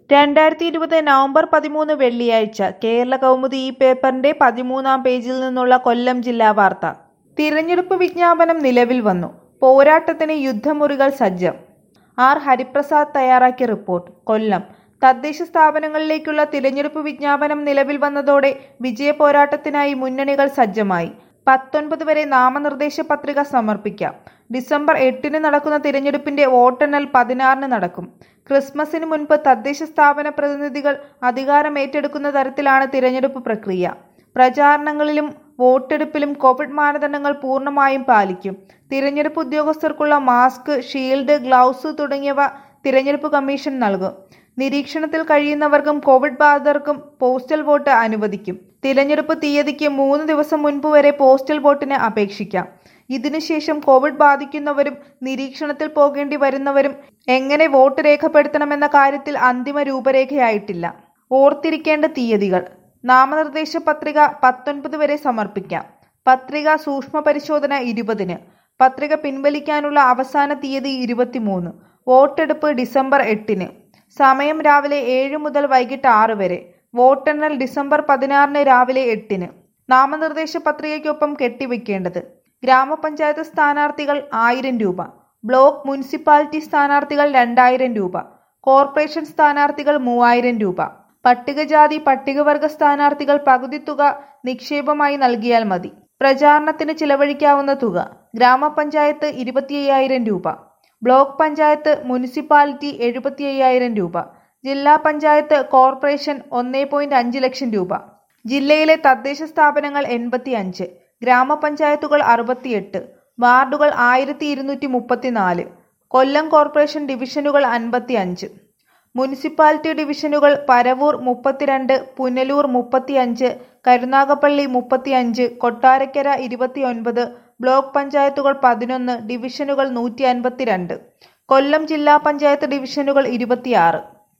രണ്ടായിരത്തി ഇരുപത് നവംബർ പതിമൂന്ന് വെള്ളിയാഴ്ച കേരള കൗമുദി ഈ പേപ്പറിന്റെ പതിമൂന്നാം പേജിൽ നിന്നുള്ള കൊല്ലം ജില്ലാ വാർത്ത തിരഞ്ഞെടുപ്പ് വിജ്ഞാപനം നിലവിൽ വന്നു പോരാട്ടത്തിന് യുദ്ധമുറികൾ സജ്ജം ആർ ഹരിപ്രസാദ് തയ്യാറാക്കിയ റിപ്പോർട്ട് കൊല്ലം തദ്ദേശ സ്ഥാപനങ്ങളിലേക്കുള്ള തിരഞ്ഞെടുപ്പ് വിജ്ഞാപനം നിലവിൽ വന്നതോടെ വിജയ പോരാട്ടത്തിനായി മുന്നണികൾ സജ്ജമായി പത്തൊൻപത് വരെ നാമനിർദ്ദേശ പത്രിക സമർപ്പിക്കാം ഡിസംബർ എട്ടിന് നടക്കുന്ന തിരഞ്ഞെടുപ്പിന്റെ വോട്ടെണ്ണൽ പതിനാറിന് നടക്കും ക്രിസ്മസിന് മുൻപ് തദ്ദേശ സ്ഥാപന പ്രതിനിധികൾ അധികാരം ഏറ്റെടുക്കുന്ന തരത്തിലാണ് തിരഞ്ഞെടുപ്പ് പ്രക്രിയ പ്രചാരണങ്ങളിലും വോട്ടെടുപ്പിലും കോവിഡ് മാനദണ്ഡങ്ങൾ പൂർണ്ണമായും പാലിക്കും തിരഞ്ഞെടുപ്പ് ഉദ്യോഗസ്ഥർക്കുള്ള മാസ്ക് ഷീൽഡ് ഗ്ലൗസ് തുടങ്ങിയവ തിരഞ്ഞെടുപ്പ് കമ്മീഷൻ നൽകും നിരീക്ഷണത്തിൽ കഴിയുന്നവർക്കും കോവിഡ് ബാധിതർക്കും പോസ്റ്റൽ വോട്ട് അനുവദിക്കും തിരഞ്ഞെടുപ്പ് തീയതിക്ക് മൂന്ന് ദിവസം മുൻപ് വരെ പോസ്റ്റൽ വോട്ടിന് അപേക്ഷിക്കാം ഇതിനുശേഷം കോവിഡ് ബാധിക്കുന്നവരും നിരീക്ഷണത്തിൽ പോകേണ്ടി വരുന്നവരും എങ്ങനെ വോട്ട് രേഖപ്പെടുത്തണമെന്ന കാര്യത്തിൽ അന്തിമ രൂപരേഖയായിട്ടില്ല ഓർത്തിരിക്കേണ്ട തീയതികൾ നാമനിർദ്ദേശ പത്രിക പത്തൊൻപത് വരെ സമർപ്പിക്കാം പത്രിക സൂക്ഷ്മ പരിശോധന ഇരുപതിന് പത്രിക പിൻവലിക്കാനുള്ള അവസാന തീയതി ഇരുപത്തിമൂന്ന് വോട്ടെടുപ്പ് ഡിസംബർ എട്ടിന് സമയം രാവിലെ ഏഴ് മുതൽ വൈകിട്ട് ആറ് വരെ വോട്ടെണ്ണൽ ഡിസംബർ പതിനാറിന് രാവിലെ എട്ടിന് നാമനിർദ്ദേശ പത്രികയ്ക്കൊപ്പം കെട്ടിവെക്കേണ്ടത് ഗ്രാമപഞ്ചായത്ത് സ്ഥാനാർത്ഥികൾ ആയിരം രൂപ ബ്ലോക്ക് മുനിസിപ്പാലിറ്റി സ്ഥാനാർത്ഥികൾ രണ്ടായിരം രൂപ കോർപ്പറേഷൻ സ്ഥാനാർത്ഥികൾ മൂവായിരം രൂപ പട്ടികജാതി പട്ടികവർഗ സ്ഥാനാർത്ഥികൾ പകുതി തുക നിക്ഷേപമായി നൽകിയാൽ മതി പ്രചാരണത്തിന് ചിലവഴിക്കാവുന്ന തുക ഗ്രാമപഞ്ചായത്ത് ഇരുപത്തി അയ്യായിരം രൂപ ബ്ലോക്ക് പഞ്ചായത്ത് മുനിസിപ്പാലിറ്റി എഴുപത്തി അയ്യായിരം രൂപ ജില്ലാ പഞ്ചായത്ത് കോർപ്പറേഷൻ ഒന്നേ പോയിന്റ് അഞ്ച് ലക്ഷം രൂപ ജില്ലയിലെ തദ്ദേശ സ്ഥാപനങ്ങൾ എൺപത്തി അഞ്ച് ഗ്രാമപഞ്ചായത്തുകൾ അറുപത്തിയെട്ട് വാർഡുകൾ ആയിരത്തി ഇരുന്നൂറ്റി മുപ്പത്തിനാല് കൊല്ലം കോർപ്പറേഷൻ ഡിവിഷനുകൾ അൻപത്തി അഞ്ച് മുനിസിപ്പാലിറ്റി ഡിവിഷനുകൾ പരവൂർ മുപ്പത്തിരണ്ട് പുനലൂർ മുപ്പത്തിയഞ്ച് കരുനാഗപ്പള്ളി മുപ്പത്തിയഞ്ച് കൊട്ടാരക്കര ഇരുപത്തിയൊൻപത് ബ്ലോക്ക് പഞ്ചായത്തുകൾ പതിനൊന്ന് ഡിവിഷനുകൾ നൂറ്റി അൻപത്തിരണ്ട് കൊല്ലം ജില്ലാ പഞ്ചായത്ത് ഡിവിഷനുകൾ ഇരുപത്തിയാറ്